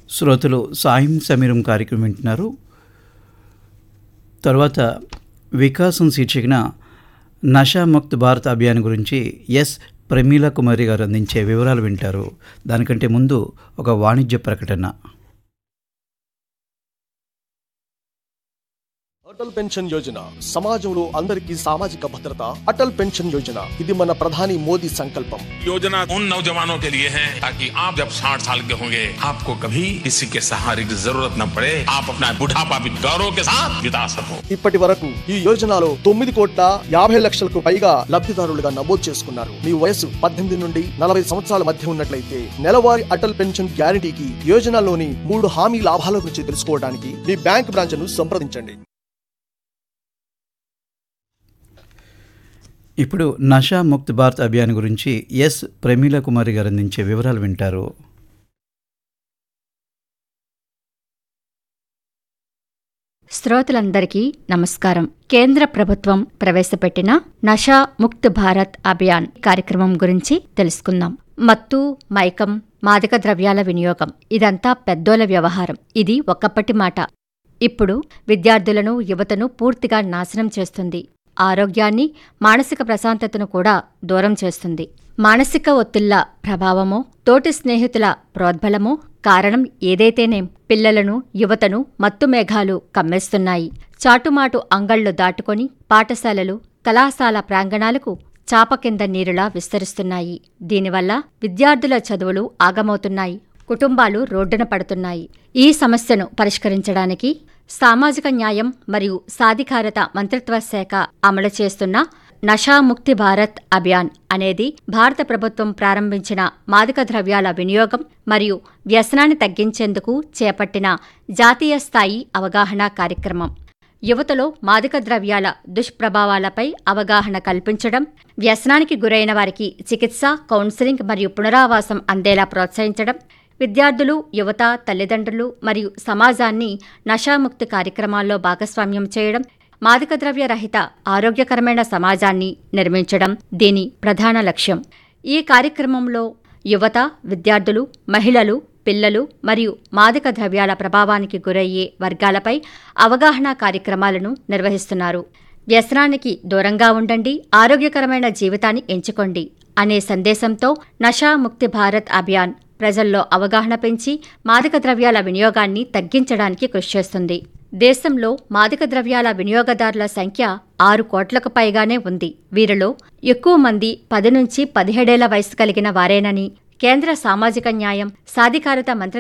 శ్రోతలు సాయం సమీరం కార్యక్రమం వింటున్నారు తర్వాత వికాసం శీర్షికన నషాముక్త్ భారత్ అభియాన్ గురించి ఎస్ ప్రమీల కుమారి గారు అందించే వివరాలు వింటారు దానికంటే ముందు ఒక వాణిజ్య ప్రకటన అటల్ పెన్షన్ యోజన సమాజంలో అందరికీ సామాజిక భద్రత అటల్ పెన్షన్ యోజన ఇది మన ప్రధాని మోదీ సంకల్పం योजना उन नौजवानों के लिए है ताकि आप जब 60 साल के होंगे आपको कभी किसी के सहारे की जरूरत न पड़े आप अपना बुढ़ापा भी गौरव के साथ बिता सको ఇప్పటి వరకు ఈ యోజనలో తొమ్మిది కోట్ల యాభై లక్షలకు పైగా లబ్ధిదారులుగా నమోదు చేసుకున్నారు మీ వయసు పద్దెనిమిది నుండి నలభై సంవత్సరాల మధ్య ఉన్నట్లయితే నెలవారీ అటల్ పెన్షన్ గ్యారంటీకి యోజనలోని మూడు హామీ లాభాల గురించి తెలుసుకోవడానికి మీ బ్యాంక్ బ్రాంచ్ ను సంప్రదించండి ఇప్పుడు నషా ముక్త్ భారత్ అభియాన్ గురించి ఎస్ ప్రమీల కుమారి గారు అందించే వివరాలు వింటారు శ్రోతలందరికీ నమస్కారం కేంద్ర ప్రభుత్వం ప్రవేశపెట్టిన నషా ముక్త్ భారత్ అభియాన్ కార్యక్రమం గురించి తెలుసుకుందాం మత్తు మైకం మాదక ద్రవ్యాల వినియోగం ఇదంతా పెద్దోల వ్యవహారం ఇది ఒకప్పటి మాట ఇప్పుడు విద్యార్థులను యువతను పూర్తిగా నాశనం చేస్తుంది ఆరోగ్యాన్ని మానసిక ప్రశాంతతను కూడా దూరం చేస్తుంది మానసిక ఒత్తిళ్ల ప్రభావమో తోటి స్నేహితుల ప్రోద్బలమో కారణం ఏదైతేనేం పిల్లలను యువతను మత్తుమేఘాలు కమ్మేస్తున్నాయి చాటుమాటు అంగళ్ళు దాటుకొని పాఠశాలలు కళాశాల ప్రాంగణాలకు చాప కింద నీరులా విస్తరిస్తున్నాయి దీనివల్ల విద్యార్థుల చదువులు ఆగమవుతున్నాయి కుటుంబాలు రోడ్డున పడుతున్నాయి ఈ సమస్యను పరిష్కరించడానికి సామాజిక న్యాయం మరియు సాధికారత మంత్రిత్వ శాఖ అమలు చేస్తున్న నషాముక్తి భారత్ అభియాన్ అనేది భారత ప్రభుత్వం ప్రారంభించిన మాదక ద్రవ్యాల వినియోగం మరియు వ్యసనాన్ని తగ్గించేందుకు చేపట్టిన జాతీయ స్థాయి అవగాహన కార్యక్రమం యువతలో మాదక ద్రవ్యాల దుష్ప్రభావాలపై అవగాహన కల్పించడం వ్యసనానికి గురైన వారికి చికిత్స కౌన్సిలింగ్ మరియు పునరావాసం అందేలా ప్రోత్సహించడం విద్యార్థులు యువత తల్లిదండ్రులు మరియు సమాజాన్ని నషాముక్తి కార్యక్రమాల్లో భాగస్వామ్యం చేయడం మాదక ద్రవ్య రహిత ఆరోగ్యకరమైన సమాజాన్ని నిర్మించడం దీని ప్రధాన లక్ష్యం ఈ కార్యక్రమంలో యువత విద్యార్థులు మహిళలు పిల్లలు మరియు మాదక ద్రవ్యాల ప్రభావానికి గురయ్యే వర్గాలపై అవగాహన కార్యక్రమాలను నిర్వహిస్తున్నారు వ్యసనానికి దూరంగా ఉండండి ఆరోగ్యకరమైన జీవితాన్ని ఎంచుకోండి అనే సందేశంతో నషా ముక్తి భారత్ అభియాన్ ప్రజల్లో అవగాహన పెంచి మాదక ద్రవ్యాల వినియోగాన్ని తగ్గించడానికి కృషి చేస్తుంది దేశంలో మాదక ద్రవ్యాల వినియోగదారుల సంఖ్య ఆరు కోట్లకు పైగానే ఉంది వీరిలో ఎక్కువ మంది పది నుంచి పదిహేడేళ్ల వయసు కలిగిన వారేనని కేంద్ర సామాజిక న్యాయం సాధికారత మంత్రి